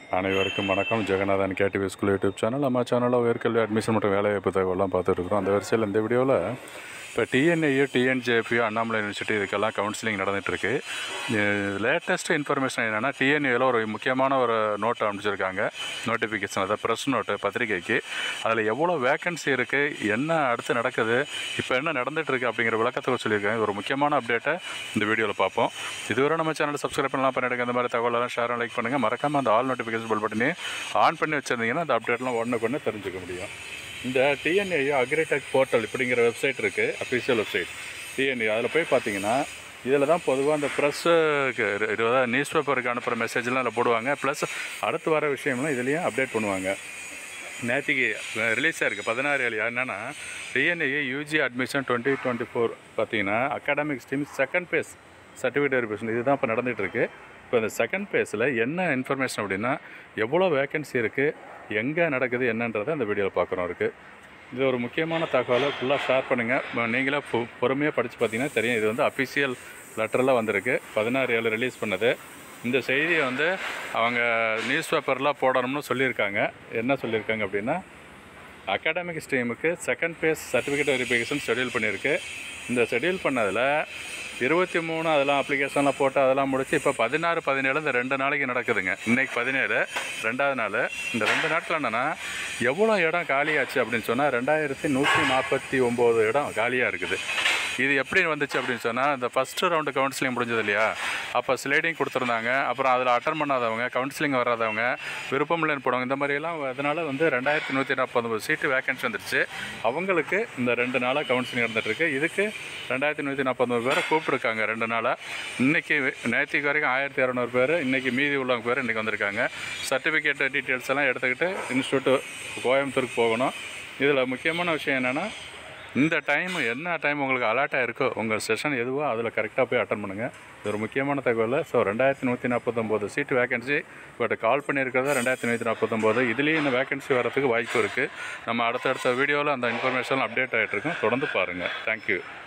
அனைவருக்கும் வணக்கம் Jagannathan KTV school YouTube channel நம்ம சேனலில் உயர்கல்வி அட்மிஷன் மற்றும் வேலைவாய்ப்பு தகவலாம் பார்த்துட்டு இருக்கிறோம் அந்த வரிசையில் இந்த வீடியோவில் இப்போ டிஎன்ஐயோ டிஎன்ஜேபியோ அண்ணாமலை யூனிவர்சிட்டி இதுக்கெல்லாம் கவுன்சிலிங் நடந்துகிட்ருக்கு லேட்டஸ்ட் இன்ஃபர்மேஷன் என்னென்னா டிஎன்ஏல ஒரு முக்கியமான ஒரு நோட் அனுப்பிச்சிருக்காங்க நோட்டிஃபிகேஷன் அதாவது ப்ரெஸ் நோட்டு பத்திரிகைக்கு அதில் எவ்வளோ வேக்கன்சி இருக்குது என்ன அடுத்து நடக்குது இப்போ என்ன நடந்துட்டு இருக்கு அப்படிங்கிற விளக்கத்தை சொல்லியிருக்காங்க இது ஒரு முக்கியமான அப்டேட்டை இந்த வீடியோவில் பார்ப்போம் இதுவரை நம்ம சேனல் சப்ஸ்கிரைப் பண்ணலாம் பண்ணிடுங்க இந்த மாதிரி தகவலெல்லாம் ஷேர் லைக் பண்ணுங்கள் மறக்காமல் அந்த ஆல் நோட்டிஃபிகேஷன் பெல் பட்டனே ஆன் பண்ணி வச்சுருந்தீங்கன்னா அந்த அப்டேட்லாம் ஒன்று கொண்டு தெரிஞ்சுக்க முடியும் இந்த டிஎன்ஏ அக்ரிடெக் போர்ட்டல் இப்படிங்கிற வெப்சைட் இருக்குது அஃபீஷியல் வெப்சைட் டிஎன்ஏ அதில் போய் பார்த்தீங்கன்னா இதில் தான் பொதுவாக அந்த ப்ரெஸ்ஸுக்கு இருபதா நியூஸ் பேப்பருக்கு அனுப்புகிற மெசேஜ்லாம் அதில் போடுவாங்க ப்ளஸ் அடுத்து வர விஷயம்லாம் இதுலேயும் அப்டேட் பண்ணுவாங்க நேற்றுக்கு ரிலீஸ் ஆயிருக்கு பதினாறு ஏழு என்னென்னா TNA UG admission twenty twenty four பார்த்தீங்கன்னா academic stream second phase certificate verification இதுதான் இப்போ நடந்துகிட்டு இருக்கு இப்போ இந்த செகண்ட் பேஸில் என்ன இன்ஃபர்மேஷன் அப்படின்னா எவ்வளோ வேக்கன்சி இருக்குது எங்கே நடக்குது என்னன்றதை அந்த வீடியோவில் பார்க்குறோம் இருக்குது இது ஒரு முக்கியமான தகவலை ஃபுல்லாக ஷேர் பண்ணுங்கள் நீங்களே பொ பொறுமையாக படித்து பார்த்தீங்கன்னா தெரியும் இது வந்து அஃபிஷியல் லெட்டரில் வந்திருக்கு பதினாறு ஏழு ரிலீஸ் பண்ணது இந்த செய்தியை வந்து அவங்க நியூஸ் பேப்பர்லாம் போடணும்னு சொல்லியிருக்காங்க என்ன சொல்லியிருக்காங்க அப்படின்னா அகாடமிக் ஸ்ட்ரீமுக்கு second phase certificate verification schedule பண்ணியிருக்கு இந்த ஷெடியூல் பண்ணதில் இருபத்தி மூணு அதெல்லாம் அப்ளிகேஷன்லாம் போட்டு அதெல்லாம் முடிச்சு இப்போ பதினாறு பதினேழு இந்த ரெண்டு நாளைக்கு நடக்குதுங்க இன்றைக்கி பதினேழு ரெண்டாவது நாள் இந்த ரெண்டு நாட்கள் என்னென்னா எவ்வளோ இடம் காலியாச்சு அப்படின்னு சொன்னால் ரெண்டாயிரத்தி நூற்றி நாற்பத்தி ஒம்பது இடம் காலியாக இருக்குது இது எப்படி வந்துச்சு அப்படின்னு சொன்னால் இந்த ஃபஸ்ட்டு ரவுண்டு கவுன்சிலிங் முடிஞ்சது இல்லையா அப்போ ஸ்லைடிங் கொடுத்துருந்தாங்க அப்புறம் அதில் அட்டன் பண்ணாதவங்க கவுன்சிலிங் வராதவங்க விருப்பம் இல்லைன்னு போடுவாங்க இந்த மாதிரியெல்லாம் அதனால் வந்து ரெண்டாயிரத்தி நூற்றி நாற்பத்தொம்பது சீட்டு வேகன்சி வந்துருச்சு அவங்களுக்கு இந்த ரெண்டு நாளாக கவுன்சிலிங் நடந்துட்டுருக்கு இதுக்கு ரெண்டாயிரத்தி நூற்றி நாற்பத்தொம்பது பேரை கூப்பிட்ருக்காங்க ரெண்டு நாளாக இன்றைக்கி நேற்றுக்கு வரைக்கும் ஆயிரத்தி இரநூறு பேர் இன்றைக்கி மீதி உள்ளவங்க பேர் இன்றைக்கி வந்திருக்காங்க சர்டிஃபிகேட் டீட்டெயில்ஸ் எல்லாம் எடுத்துக்கிட்டு இன்ஸ்டியூட்டு கோயம்புத்தூருக்கு போகணும் இதில் முக்கியமான விஷயம் என்னென்னா இந்த டைம் என்ன டைம் உங்களுக்கு அலாட்டாக இருக்கோ உங்கள் செஷன் எதுவோ அதில் கரெக்டாக போய் அட்டன் பண்ணுங்கள் இது ஒரு முக்கியமான தகவல் ஸோ ரெண்டாயிரத்தி நூற்றி நாற்பத்தொம்போது சீட்டு வேகன்சி பட் கால் பண்ணியிருக்கிறத ரெண்டாயிரத்தி நூற்றி நாற்பத்தொம்போது இதுலேயும் இந்த வேகன்சி வரதுக்கு வாய்ப்பு இருக்குது நம்ம அடுத்தடுத்த வீடியோவில் அந்த இன்ஃபர்மேஷன் அப்டேட் ஆகிட்டு இருக்கோம் தொடர்ந்து பாருங்கள் தேங்க்யூ